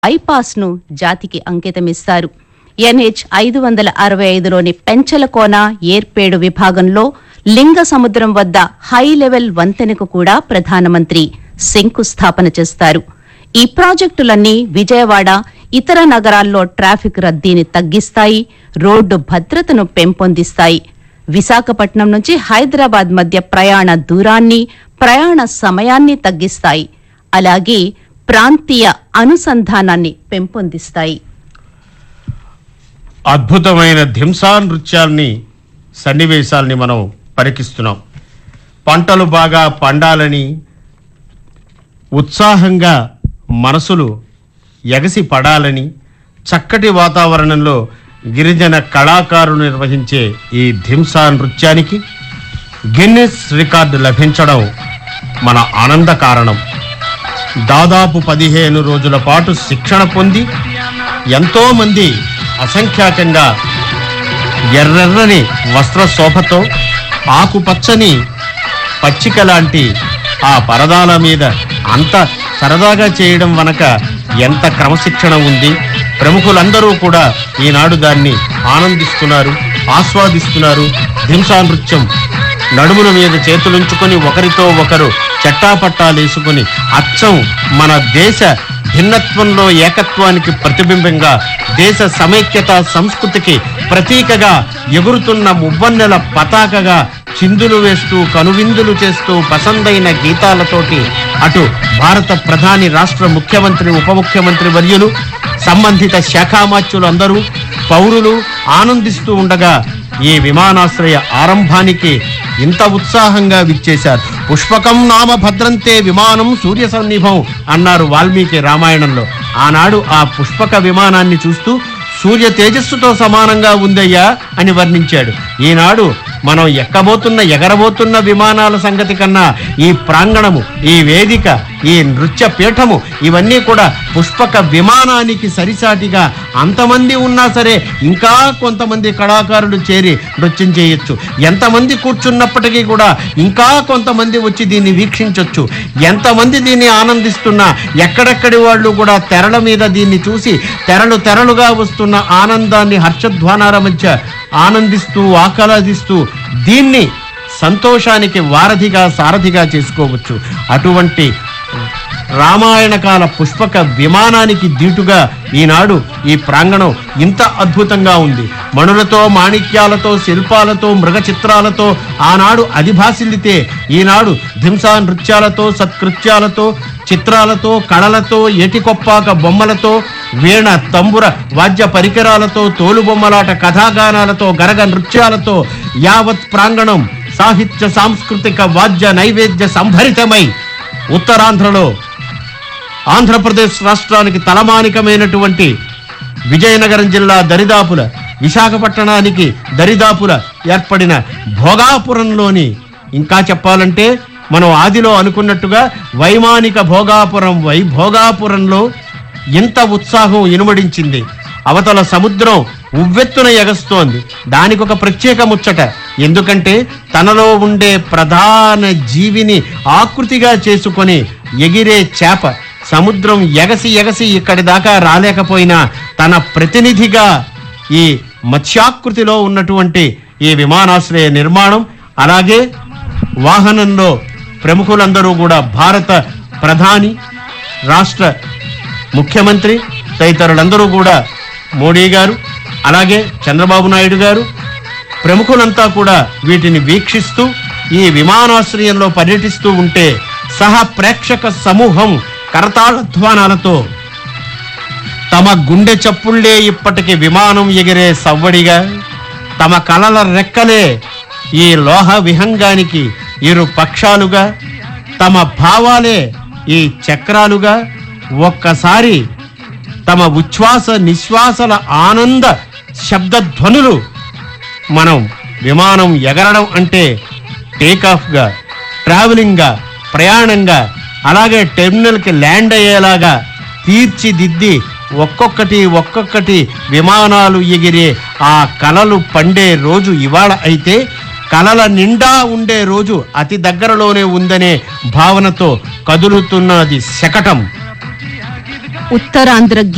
bypass ను జాతికి అంకితమిస్తారు NH ఐదు వందల అరవై ఐదులోని పెంచలకోన ఏర్పేడు విభాగంలో లింగ సముద్రం వద్ద హై లెవెల్ వంతెనకు కూడా ప్రధానమంత్రి శంకుస్థాపన చేస్తారు ఈ ప్రాజెక్టులన్నీ విజయవాడ ఇతర నగరాల్లో ట్రాఫిక్ రద్దీని తగ్గిస్తాయి రోడ్డు భద్రతను పెంపొందిస్తాయి విశాఖపట్నం నుంచి హైదరాబాద్ మధ్య ప్రయాణ దూరాన్ని ప్రయాణ సమయాన్ని తగ్గిస్తాయి అలాగే ప్రాంతీయ అనుసంధానాన్ని పెంపొందిస్తాయి అద్భుతమైన ధింసా నృత్యాల్ని సన్నివేశాల్ని మనం పరికిస్తున్నాం పంటలు బాగా పండాలని ఉత్సాహంగా మనసులు ఎగసి పడాలని చక్కటి వాతావరణంలో గిరిజన కళాకారులు నిర్వహించే ఈ ధింసా నృత్యానికి గిన్నిస్ రికార్డు లభించడం మన ఆనంద కారణం దాదాపు పదిహేను రోజుల పాటు శిక్షణ పొంది ఎంతో మంది అసంఖ్యాకంగా ఎర్రెర్రని వస్త్ర శోభతో ఆకుపచ్చని పచ్చిక లాంటి ఆ పరదాల మీద అంత సరదాగా చేయడం వనక ఎంత క్రమశిక్షణ ఉంది ప్రముఖులందరూ కూడా ఈనాడు దాన్ని ఆనందిస్తున్నారు ఆస్వాదిస్తున్నారు ధింసా నృత్యం నడుముల మీద చేతులుంచుకొని ఒకరితో ఒకరు చట్టాపట్టాలేసుకుని అచ్చం మన దేశ భిన్నత్వంలో ఏకత్వానికి ప్రతిబింబంగా దేశ సమైక్యత సంస్కృతికి ప్రతీకగా ఎగురుతున్న మువ్వన్నెల పతాకగా చిందులు వేస్తూ కనువిందులు చేస్తూ పసందైన గీతాలతోటి అటు భారత ప్రధాని రాష్ట్ర ముఖ్యమంత్రి ఉప ముఖ్యమంత్రి వర్యులు సంబంధిత శాఖామాత్యులు అందరూ పౌరులు ఆనందిస్తూ ఉండగా ఈ విమానాశ్రయ ఆరంభానికి ఇంత ఉత్సాహంగా విచ్చేశారు పుష్పకం నామ భద్రంతే విమానం సూర్య సన్నిభం అన్నారు వాల్మీకి రామాయణంలో ఆనాడు ఆ పుష్పక విమానాన్ని చూస్తూ సూర్య తేజస్సుతో సమానంగా ఉందయ్యా అని వర్ణించాడు ఈనాడు మనం ఎక్కబోతున్న ఎగరబోతున్న విమానాల సంగతి కన్నా ఈ ప్రాంగణము ఈ వేదిక ఈ నృత్య పీఠము ఇవన్నీ కూడా పుష్పక విమానానికి సరిసాటిగా అంతమంది ఉన్నా సరే ఇంకా కొంతమంది కళాకారులు చేరి నృత్యం చేయొచ్చు ఎంతమంది కూర్చున్నప్పటికీ కూడా ఇంకా కొంతమంది వచ్చి దీన్ని వీక్షించొచ్చు ఎంతమంది దీన్ని ఆనందిస్తున్నా ఎక్కడెక్కడి వాళ్ళు కూడా తెరల మీద దీన్ని చూసి తెరలు తెరలుగా వస్తున్న ఆనందాన్ని హర్షధ్వానాల మధ్య ఆనందిస్తూ ఆహ్లాదిస్తూ దీన్ని సంతోషానికి వారధిగా సారథిగా చేసుకోవచ్చు అటువంటి రామాయణ కాల పుష్పక విమానానికి దీటుగా ఈనాడు ఈ ప్రాంగణం ఇంత అద్భుతంగా ఉంది మణులతో మాణిక్యాలతో శిల్పాలతో మృగ చిత్రాలతో ఆనాడు అధిభాసిల్లితే ఈనాడు ధింసా నృత్యాలతో సత్కృత్యాలతో చిత్రాలతో కళలతో ఏటికొప్పాక బొమ్మలతో వీణ తంబుర వాద్య పరికరాలతో తోలుబొమ్మలాట కథాగానాలతో గరగ నృత్యాలతో యావత్ ప్రాంగణం సాహిత్య సాంస్కృతిక వాద్య నైవేద్య సంభరితమై ఉత్తరాంధ్రలో ఆంధ్రప్రదేశ్ రాష్ట్రానికి తలమానికమైనటువంటి విజయనగరం జిల్లా దరిదాపుల విశాఖపట్టణానికి దరిదాపుల ఏర్పడిన భోగాపురంలోని ఇంకా చెప్పాలంటే మనం ఆదిలో అనుకున్నట్టుగా వైమానిక భోగాపురం వై భోగాపురంలో ఇంత ఉత్సాహం ఇనుమడించింది అవతల సముద్రం ఉవ్వెత్తున ఎగస్తోంది దానికి ఒక ప్రత్యేక ముచ్చట ఎందుకంటే తనలో ఉండే ప్రధాన జీవిని ఆకృతిగా చేసుకొని ఎగిరే చేప సముద్రం ఎగసి ఎగసి ఇక్కడి దాకా రాలేకపోయినా తన ప్రతినిధిగా ఈ మత్స్యాకృతిలో ఉన్నటువంటి ఈ విమానాశ్రయ నిర్మాణం అలాగే వాహనంలో ప్రముఖులందరూ కూడా భారత ప్రధాని రాష్ట్ర ముఖ్యమంత్రి తదితరులందరూ కూడా మోడీ గారు అలాగే చంద్రబాబు నాయుడు గారు ప్రముఖులంతా కూడా వీటిని వీక్షిస్తూ ఈ విమానాశ్రయంలో పర్యటిస్తూ ఉంటే సహ ప్రేక్షక సమూహం కరతాళధ్వానాలతో తమ గుండె చప్పుళ్లే ఇప్పటికి విమానం ఎగిరే సవ్వడిగా తమ కలల రెక్కలే ఈ లోహ విహంగానికి ఇరు పక్షాలుగా తమ భావాలే ఈ చక్రాలుగా ఒక్కసారి తమ ఉచ్ఛ్వాస నిశ్వాసల ఆనంద శబ్దధ్వనులు మనం విమానం ఎగరడం అంటే టేకాఫ్గా ట్రావెలింగ్గా ప్రయాణంగా అలాగే టెర్మినల్కి ల్యాండ్ అయ్యేలాగా తీర్చిదిద్ది ఒక్కొక్కటి ఒక్కొక్కటి విమానాలు ఎగిరే ఆ కలలు పండే రోజు ఇవాళ అయితే కలల నిండా ఉండే రోజు అతి దగ్గరలోనే ఉందనే భావనతో కదులుతున్నది శకటం ఉత్తరాంధ్ర